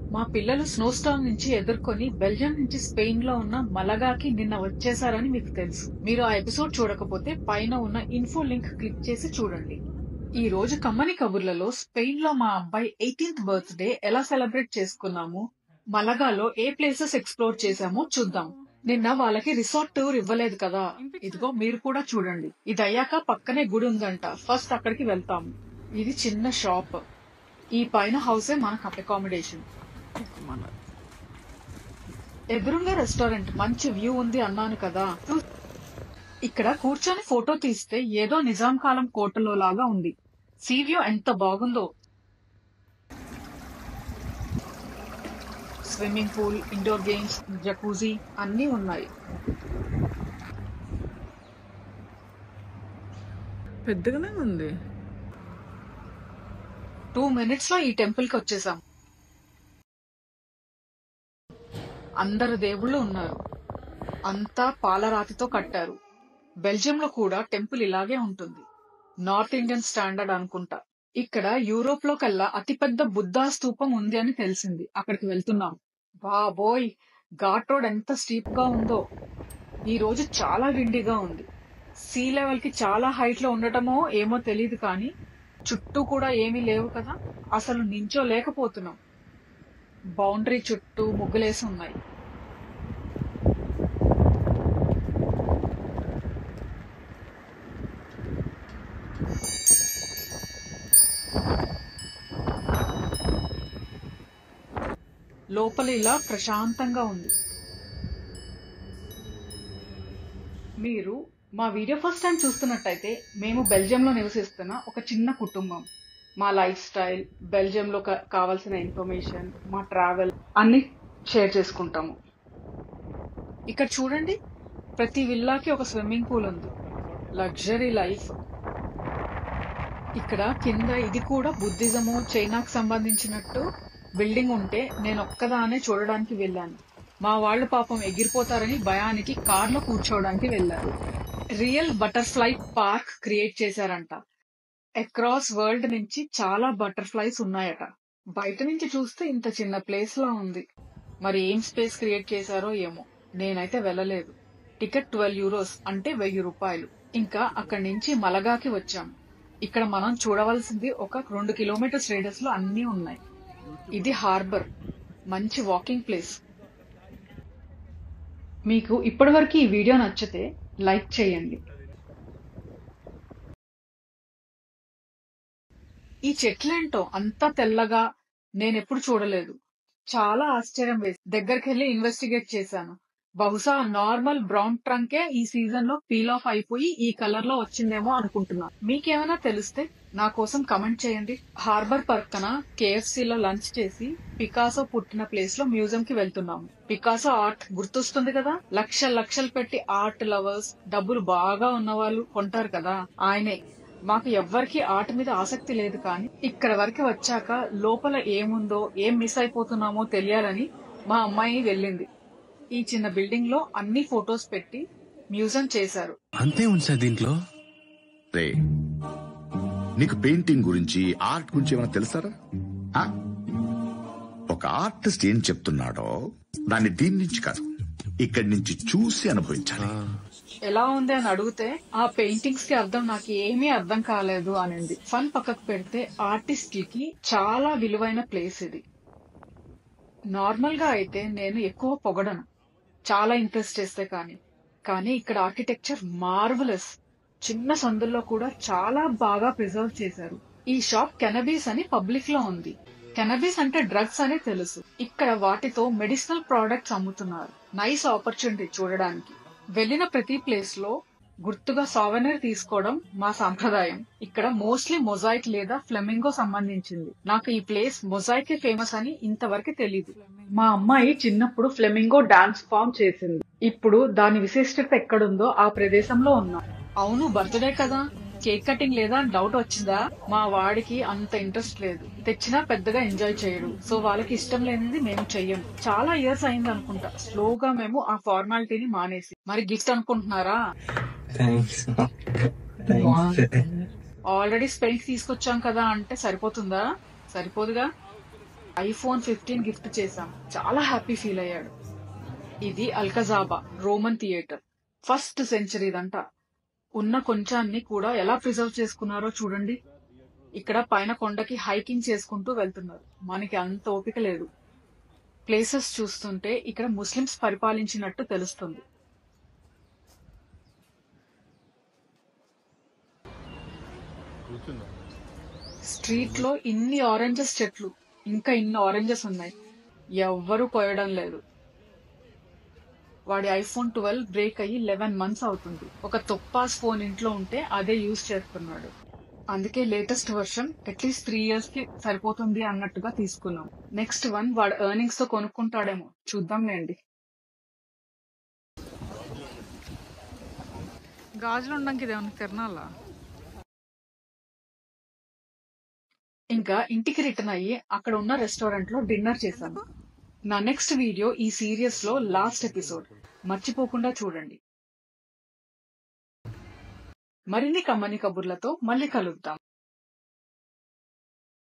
మా పిల్లలు snow storm నుంచి ఎదుర్కొని బెల్జియం నుంచి స్పెయిన్ లో ఉన్న మలగాకి నిన్న వచ్చేసారని మీకు తెలుసు మీరు ఆ ఎపిసోడ్ చూడకపోతే పైన ఉన్న ఇన్ఫో లింక్ క్లిక్ చేసి చూడండి ఈ రోజు కమ్మని కబుర్లలో స్పెయిన్ లో మా అబ్బాయి ఎయిటీన్త్ బర్త్డే ఎలా సెలబ్రేట్ చేసుకున్నాము మలగాలో ఏ ప్లేసెస్ ఎక్స్ప్లోర్ చేశామో చూద్దాం నిన్న వాళ్ళకి రిసార్ట్ టూర్ ఇవ్వలేదు కదా ఇదిగో మీరు కూడా చూడండి ఇది అయ్యాక పక్కనే గుడి ఉందంట ఫస్ట్ అక్కడికి వెళ్తాము ఇది చిన్న షాప్ ఈ పైన హౌసే మనకు అకామిడేషన్ ఎదురుగా రెస్టారెంట్ మంచి వ్యూ ఉంది అన్నాను కదా ఇక్కడ కూర్చొని ఫోటో తీస్తే ఏదో నిజాం కాలం కోటలో లాగా ఉంది సీ వ్యూ ఎంత బాగుందో swimming pool indoor games jacuzzi అన్నీ ఉన్నాయి పెద్దగానే ఉంది టూ మినిట్స్ లో ఈ టెంపుల్ కి వచ్చేసాం అందరు దేవుళ్ళు ఉన్నారు అంతా పాలరాతితో కట్టారు బెల్జియం లో కూడా టెంపుల్ ఇలాగే ఉంటుంది నార్త్ ఇండియన్ స్టాండర్డ్ అనుకుంటా ఇక్కడ యూరోప్ లో కల్లా అతిపెద్ద బుద్ధా స్తూపం ఉంది అని తెలిసింది అక్కడికి వెళ్తున్నాం బాబోయ్ ఘాట్ రోడ్ ఎంత స్టీప్ గా ఉందో ఈ రోజు చాలా విండిగా ఉంది సీ లెవెల్ కి చాలా హైట్ లో ఉండటమో ఏమో తెలియదు కానీ చుట్టూ కూడా ఏమీ లేవు కదా అసలు నించో లేకపోతున్నాం బౌండరీ చుట్టూ ముగ్గులేసి ఉన్నాయి లోపల ఇలా ప్రశాంతంగా ఉంది మీరు మా వీడియో ఫస్ట్ టైం చూస్తున్నట్టయితే మేము బెల్జియంలో నివసిస్తున్న ఒక చిన్న కుటుంబం మా లైఫ్ స్టైల్ బెల్జియంలో కా- కావాల్సిన ఇన్ఫర్మేషన్ మా ట్రావెల్ అన్ని షేర్ చేసుకుంటాము ఇక్కడ చూడండి ప్రతి విల్లాకి ఒక స్విమ్మింగ్ పూల్ ఉంది లగ్జరీ లైఫ్ ఇక్కడ కింద ఇది కూడా బుద్ధిజము చైనాకు సంబంధించినట్టు బిల్డింగ్ ఉంటే నేను ఒక్కదానే చూడడానికి వెళ్ళాను మా వాళ్ళు పాపం ఎగిరిపోతారని భయానికి కార్లో కూర్చోవడానికి వెళ్ళారు రియల్ బటర్ఫ్లై పార్క్ క్రియేట్ చేశారంట అక్రాస్ వరల్డ్ నుంచి చాలా బటర్ఫ్లైస్ ఉన్నాయట బయట నుంచి చూస్తే ఇంత చిన్న ప్లేస్ లా ఉంది మరి ఏం స్పేస్ క్రియేట్ చేశారో ఏమో నేనైతే వెళ్ళలేదు టికెట్ ట్వెల్వ్ యూరోస్ అంటే వెయ్యి రూపాయలు ఇంకా అక్కడి నుంచి మలగాకి వచ్చాం ఇక్కడ మనం చూడవలసింది ఒక రెండు కిలోమీటర్స్ రేడియస్ లో అన్ని ఉన్నాయి ఇది హార్బర్ మంచి వాకింగ్ ప్లేస్ మీకు ఇప్పటివరకు ఈ వీడియో నచ్చితే లైక్ చేయండి ఈ చెట్లేంటో అంత తెల్లగా నేనెప్పుడు చూడలేదు చాలా ఆశ్చర్యం వేసి దగ్గరికి వెళ్ళి ఇన్వెస్టిగేట్ చేశాను బహుశా నార్మల్ బ్రౌన్ ట్రంకే ఈ సీజన్ లో పీల్ ఆఫ్ అయిపోయి ఈ కలర్ లో వచ్చిందేమో అనుకుంటున్నా మీకేమైనా తెలిస్తే నా కోసం కమెంట్ చేయండి హార్బర్ పక్కన కేఎఫ్సి లో లంచ్ చేసి పికాసో పుట్టిన ప్లేస్ లో మ్యూజియం కి వెళ్తున్నాము పికాసో ఆర్ట్ గుర్తొస్తుంది కదా లక్షల లక్షలు పెట్టి ఆర్ట్ లవర్స్ డబ్బులు బాగా ఉన్నవాళ్ళు కొంటారు కదా ఆయనే మాకు ఎవ్వరికి ఆర్ట్ మీద ఆసక్తి లేదు కానీ ఇక్కడ వరకు వచ్చాక లోపల ఏముందో ఏం మిస్ అయిపోతున్నామో తెలియాలని మా అమ్మాయి వెళ్ళింది ఈ చిన్న బిల్డింగ్ లో అన్ని ఫొటోస్ పెట్టి మ్యూజియం చేశారు అంతే ఉంచా దీంట్లో రే నీకు పెయింటింగ్ గురించి ఆర్ట్ గురించి ఏమైనా తెలుసారా ఆ? ఒక ఆర్టిస్ట్ ఏం చెప్తున్నాడో దాన్ని దీని నుంచి కాదు ఇక్కడి నుంచి చూసి అనుభవించాలి ఎలా ఉంది అని అడిగితే ఆ పెయింటింగ్స్ కి అర్థం నాకు ఏమీ అర్థం కాలేదు అనింది ఫన్ పక్కకు పెడితే ఆర్టిస్టులకి చాలా విలువైన ప్లేస్ ఇది నార్మల్ గా అయితే నేను ఎక్కువ పొగడను చాలా ఇంట్రెస్ట్ చేస్తే కానీ కానీ ఇక్కడ ఆర్కిటెక్చర్ మార్వలస్ చిన్న సందుల్లో కూడా చాలా బాగా ప్రిజర్వ్ చేశారు ఈ షాప్ కెనబీస్ అని పబ్లిక్ లో ఉంది కెనబీస్ అంటే డ్రగ్స్ అని తెలుసు ఇక్కడ వాటితో మెడిసినల్ ప్రోడక్ట్స్ అమ్ముతున్నారు నైస్ ఆపర్చునిటీ చూడడానికి వెళ్ళిన ప్రతి ప్లేస్ లో గుర్తుగా సావెనర్ తీసుకోవడం మా సాంప్రదాయం ఇక్కడ మోస్ట్లీ మొజాయిక్ లేదా ఫ్లెమింగో సంబంధించింది నాకు ఈ ప్లేస్ మొజాయిక్ ఫేమస్ అని ఇంతవరకు తెలీదు మా అమ్మాయి చిన్నప్పుడు ఫ్లెమింగో డాన్స్ ఫామ్ చేసింది ఇప్పుడు దాని విశిష్టత ఎక్కడుందో ఆ ప్రదేశంలో ఉన్నా అవును బర్త్డే కదా కేక్ కటింగ్ లేదా అని డౌట్ వచ్చిందా మా వాడికి అంత ఇంట్రెస్ట్ లేదు తెచ్చినా పెద్దగా ఎంజాయ్ చేయడు సో వాళ్ళకి ఇష్టం లేనిది మేము చెయ్యం చాలా ఇయర్స్ అయింది అనుకుంటా స్లోగా మేము ఆ ఫార్మాలిటీని మానేసి మరి గిఫ్ట్ అనుకుంటున్నారా థ్యాంక్స్ థ్యాంక్స్ ఆల్రెడీ స్పెయిన్ తీసుకొచ్చాం కదా అంటే సరిపోతుందా సరిపోదుగా ఐఫోన్ ఫిఫ్టీన్ గిఫ్ట్ చేశాం చాలా హ్యాపీ ఫీల్ అయ్యాడు ఇది అల్కజాబా రోమన్ థియేటర్ ఫస్ట్ సెంచరీదంట ఉన్న కొంచాన్ని కూడా ఎలా ప్రిజర్వ్ చేసుకున్నారో చూడండి ఇక్కడ పైన కొండకి హైకింగ్ చేసుకుంటూ వెళ్తున్నారు మనకి అంత ఓపిక లేదు ప్లేసెస్ చూస్తుంటే ఇక్కడ ముస్లిమ్స్ పరిపాలించినట్టు తెలుస్తుంది స్ట్రీట్ లో ఇన్ని ఆరెంజెస్ చెట్లు ఇంకా ఇన్ని ఆరెంజెస్ ఉన్నాయి ఎవ్వరూ కోయడం లేదు వాడి ఐఫోన్ ట్వెల్వ్ బ్రేక్ అయ్యి లెవెన్ మంత్స్ అవుతుంది ఒక తొప్పాస్ ఫోన్ ఇంట్లో ఉంటే అదే యూజ్ చేస్తున్నాడు అందుకే latest version at least three years కి సరిపోతుంది అన్నట్టుగా తీసుకున్నాం నెక్స్ట్ వన్ వాడు ఎర్నింగ్స్ తో కొనుక్కుంటాడేమో చూద్దాంలేండి గాజులు ఉండడానికి ఇదేమన్నా తిరణాలా ఇంకా ఇంటికి రిటర్న్ అయ్యి అక్కడ ఉన్న రెస్టారెంట్ లో డిన్నర్ చేశాను నా నెక్స్ట్ వీడియో ఈ సీరియస్ లో లాస్ట్ ఎపిసోడ్ మర్చిపోకుండా చూడండి మరిన్ని కమ్మని కబుర్లతో మళ్ళీ కలుద్దాం